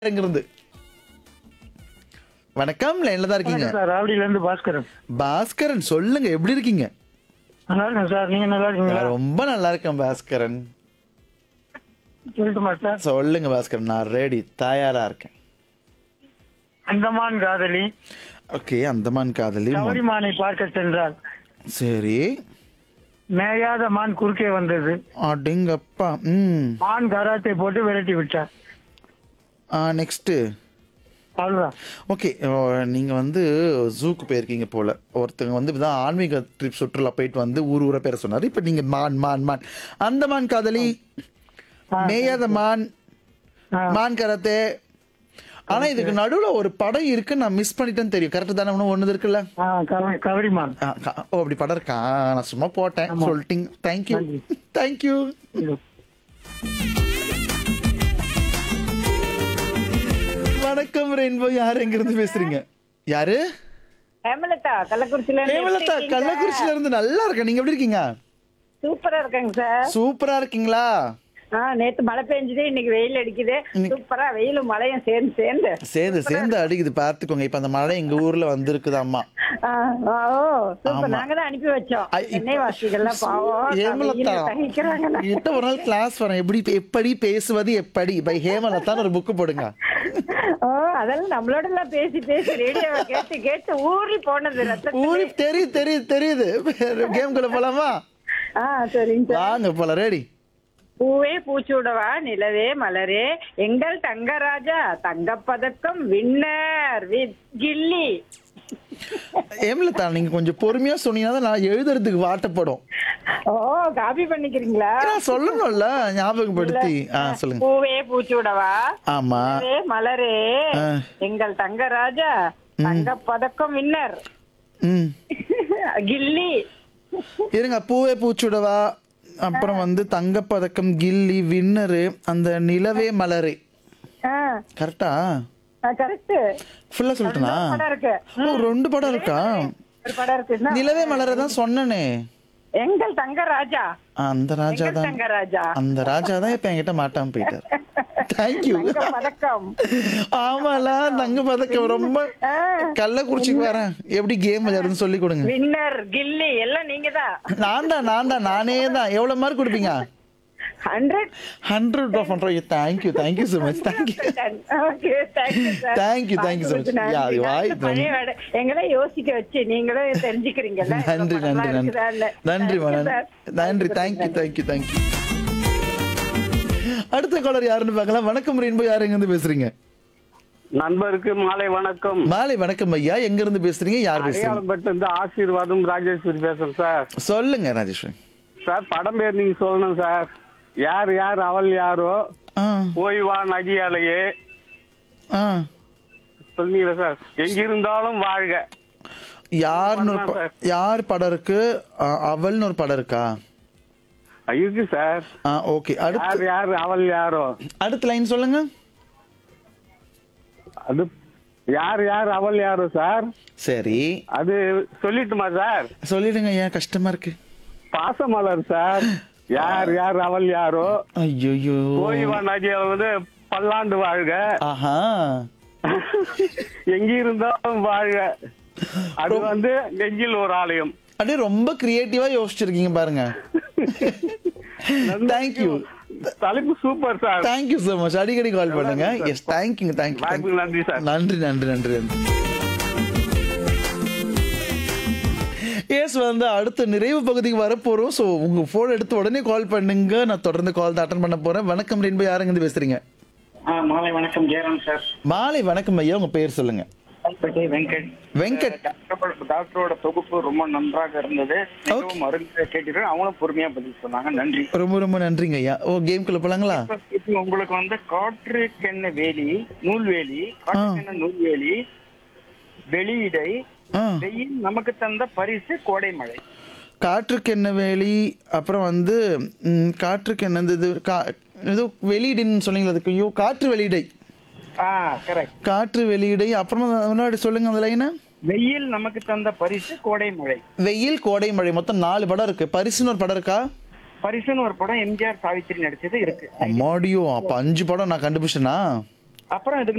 இருந்து வணக்கம் லைன்ல தான் இருக்கீங்க வணக்கம் சார் ஆவடியில இருந்து பாஸ்கரன் பாஸ்கரன் சொல்லுங்க எப்படி இருக்கீங்க நல்லா இருக்கேன் சார் நீங்க நல்லா இருக்கீங்களா நான் ரொம்ப நல்லா இருக்கேன் பாஸ்கரன் சொல்லட்டுமா சார் சொல்லுங்க பாஸ்கரன் நான் ரெடி தயாரா இருக்கேன் அந்தமான் காதலி ஓகே அந்தமான் காதலி மொ- கவரிமானை பார்க்க சென்றால் சரி மேயாத மான் குறுக்கே வந்தது அடிங்கப்பா ம் மான் கராத்தை போட்டு விரட்டி விட்டார் நெக்ஸ்ட்டு அவ்வளவுதான் ஓகே நீங்கள் வந்து ஜூக்கு போயிருக்கீங்க போல ஒருத்தங்க வந்து இப்பதான் ஆன்மீக ட்ரிப் சுற்றுலா போயிட்டு வந்து ஊர் ஊரா பேர சொன்னார் இப்போ நீங்கள் மான் மான் மான் அந்த மான் காதலி மேயாத மான் ஆ. மான் கரத்தே ஆனா இதுக்கு நடுவுல ஒரு படம் இருக்கு நான் மிஸ் பண்ணிட்டேன்னு தெரியும் கரெக்ட் தானே ஒன்று ஒன்று இருக்குல்ல ஆ, கவ- கவரிமான் ஆ, க- ஓ அப்படி படம் இருக்கா நான் சும்மா போட்டேன் சொல்லிட்டீங்க தேங்க்யூ நன்றி. தேங்க்யூ இது. வணக்கம் ரெயின்போ யார் எங்க இருந்து பேசுறீங்க யாரு ஹேமலதா கள்ளக்குறிச்சியில இருந்து ஹேமலதா எப்படி இருக்கீங்க? கள்ளக்குறிச்சியில இருந்து நல்லா இருக்கேன் நீங்க எப்படி இருக்கீங்க சூப்பரா இருக்கேங்க சார் சூப்பரா இருக்கீங்களா ஆ நேத்து மழை பெஞ்சுது இன்னைக்கு வெயில் அடிக்குது சூப்பரா வெயிலும் மழையும் சேர்ந்து சேர்ந்து சேர்ந்து சேர்ந்து அடிக்குது பார்த்துக்கோங்க இப்ப அந்த மழை எங்க ஊர்ல வந்திருக்குதாம்மா ஆ, ஆ, ஓ ஆமா. சூப்பர் நாங்க தான் அனுப்பி வச்சோம் ஐ, இப்ப- சென்னை வாசிகள்லாம் பாவம் ஹேமலதா வெயில்ல தகிக்கிறாங்கல்ல. கிட்ட ஒரு நாள் கிளாஸ் வரேன் எப்படி எப்படி பேசுவது எப்படி பை ஹேமலதான் ஒரு புக்கு போடுங்க ஓ அதெல்லாம் நம்மளோட எல்லாம் பேசி பேசி ரேடியோவை கேட்டு கேட்டு ஊறி போனது ரத்தத்துல. ஊரி தெரியுது தெரியுது தெரியுது கேம் குள்ள போலாமா ஆ சரிங்க சார் வாங்க போல ரெடி பூவே பூச்சூடவா நிலவே மலரே எங்கள் தங்கராஜா தங்கப்பதக்கம் வின்னர் வித் கில்லி ஹேமலதா நீங்க கொஞ்சம் பொறுமையா சொன்னீங்கன்னா தான் நான் எழுதுறதுக்கு வாட்டப்படும் ஓ காப்பி பண்ணிக்கிறீங்களா நான் சொல்லணும்ல ஞாபகப்படுத்தி ஆ சொல்லுங்க பூவே பூச்சூடவா ஆமா மலரே மலரே ஆ. எங்கள் தங்கராஜா தங்க பதக்கம் வின்னர் ம் கில்லி இருங்க பூவே பூச்சுடவா அப்புறம் வந்து தங்கப்பதக்கம் கில்லி வின்னரு அந்த நிலவே மலரே கரெக்டா கரெக்ட் ஃபுல்லா சொல்லட்டனா படம் இருக்கு ஓ ரெண்டு படம் இருக்கா ஒரு படம் இருக்கு என்ன? நிலவே மலரை தான் சொன்னனே எங்கள் தங்கராஜா அந்த ராஜா எங்கள் தான் தங்கராஜா அந்த ராஜா தான் இப்ப என்கிட்ட மாட்டாம போயிட்டார் தேங்க்யூ தங்க பதக்கம் ஆமால தங்க பதக்கம் ரொம்ப ஆ. கள்ளக்குறிச்சிக்கு வரேன் எப்படி கேம் விளையாடுன்னு சொல்லி கொடுங்க வின்னர் கில்லி எல்லாம் நீங்க தான் நான் தான் நான் தான் நானே தான் எவ்வளவு மார்க் கொடுப்பீங்க hundred hundred of hundred thank you thank you so much thank you okay thank you sir Thank you, thank you so much. Yeah, அது வாய் பழைய வேலை. எங்களை யோசிக்க வச்சு நீங்களும் தெரிஞ்சுக்கிறீங்கல்ல நன்றி இவ்வளவு நன்றி படம்லாம் நன்றி இருக்குதான்னு. நன்றிமா Thank you, நன்றி sir. நன்றி தேங்க்யூ தேங்க்யூ தேங்க்யூ அடுத்த காலர் யாருன்னு பார்க்கலாம் வணக்கம் ரெயின்போ யார் எங்க இருந்து பேசுறீங்க நண்பருக்கு மாலை வணக்கம் மாலை வணக்கம் ஐயா எங்க இருந்து பேசுறீங்க யார் பேசுறீங்க அடையாளப்பட்டு இருந்து ஆசீர்வாதம் ராஜேஸ்வரி பேசுறேன் சார் சொல்லுங்க ராஜேஸ்வரி சார் படம் பேர் நீங்க சொல்லணும் சார் யார் யார் அவள் யாரோ ஆ போய் வா நகியாலையே ஆ சொன்னீங்களா சார் எங்கிருந்தாலும் வாழ்க யாருன்னு ஒரு ப- யார் படம் இருக்கு ஆ, அவள்னு ஒரு படம் இருக்கா இருக்கு சார் ஆ ஓகே யார் அடுத்து யார் அவள் யாரோ அடுத்த லைன் சொல்லுங்க அது யார் யார் அவள் யாரோ சார் சரி அது சொல்லிட்டுமா சார் சொல்லிடுங்க ஏன் கஷ்டமா இருக்கு பாசமலர் சார் யார் யார் அவள் யாரோ ஐயோ போய் வா நகியால வந்து பல்லாண்டு வாழ்க ஆஹா எங்கிருந்தாலும் வாழ்க அது வந்து நெஞ்சில் ஒரு ஆலயம் அப்படியே ரொம்ப கிரியேட்டிவா யோசிச்சிருக்கீங்க பாருங்க தேங்க்யூ தலைப்பு super sir thank you so much அடிக்கடி கால் பண்ணுங்க எஸ் தேங்க்யூங்க தேங்க்யூ வாய்ப்புக்கு நன்றி சார் நன்றி நன்றி நன்றி நன்றி எஸ் வந்து அடுத்த நிறைவு பகுதிக்கு வரப்போறோம் ஸோ உங்க போன் எடுத்து உடனே கால் பண்ணுங்க நான் தொடர்ந்து கால் தான் அட்டன் பண்ண போறேன் வணக்கம் ரெண்டு யாருங்க இருந்து பேசுறீங்க ஆ, மாலை வணக்கம் ஜெயராம் சார் மாலை வணக்கம் ஐயா உங்க பேர் சொல்லுங்க கல்பட்டி வெங்கட் வெங்கட் டாக்டர் டாக்டரோட தொகுப்பு ரொம்ப நன்றாக இருந்தது மிகவும் அருமையாக கேட்டீர்கள் அவங்களும் பொறுமையா பதில் சொன்னாங்க நன்றி ரொம்ப ரொம்ப நன்றிங்க ஐயா ஓ கேம்குள்ள போலாங்களா இப்போ உங்களுக்கு வந்து காற்றுக்கென்ன வேலி நூல்வேலி காற்றுக்கென்ன நூல்வேலி வெளியிடை ஆ வெயில் நமக்கு தந்த பரிசு கோடை மழை காற்றுக்கு என்ன வேலி அப்புறம் வந்து ம், காற்றுக்கு என்ன இது கா ஏதோ வெளியிடுன்னு சொன்னீங்களா அதுக்கு ஐயோ காற்று வெளியிடை ஆ கரெக்ட் காற்று வெளியிடை அப்புறமா முன்னாடி சொல்லுங்க அந்த லைனை வெயில் நமக்கு தந்த பரிசு கோடை மழை வெயில் கோடை மழை மொத்தம் நாலு படம் இருக்கு பரிசுன்னு ஒரு படம் இருக்கா பரிசுன்னு ஒரு படம் எம்ஜிஆர் சாவித்திரி நடிச்சது இருக்கு அம்மாடியோ அப்ப அஞ்சு படம் நான் கண்டுபிடிச்சேனா அப்புறம் இதுக்கு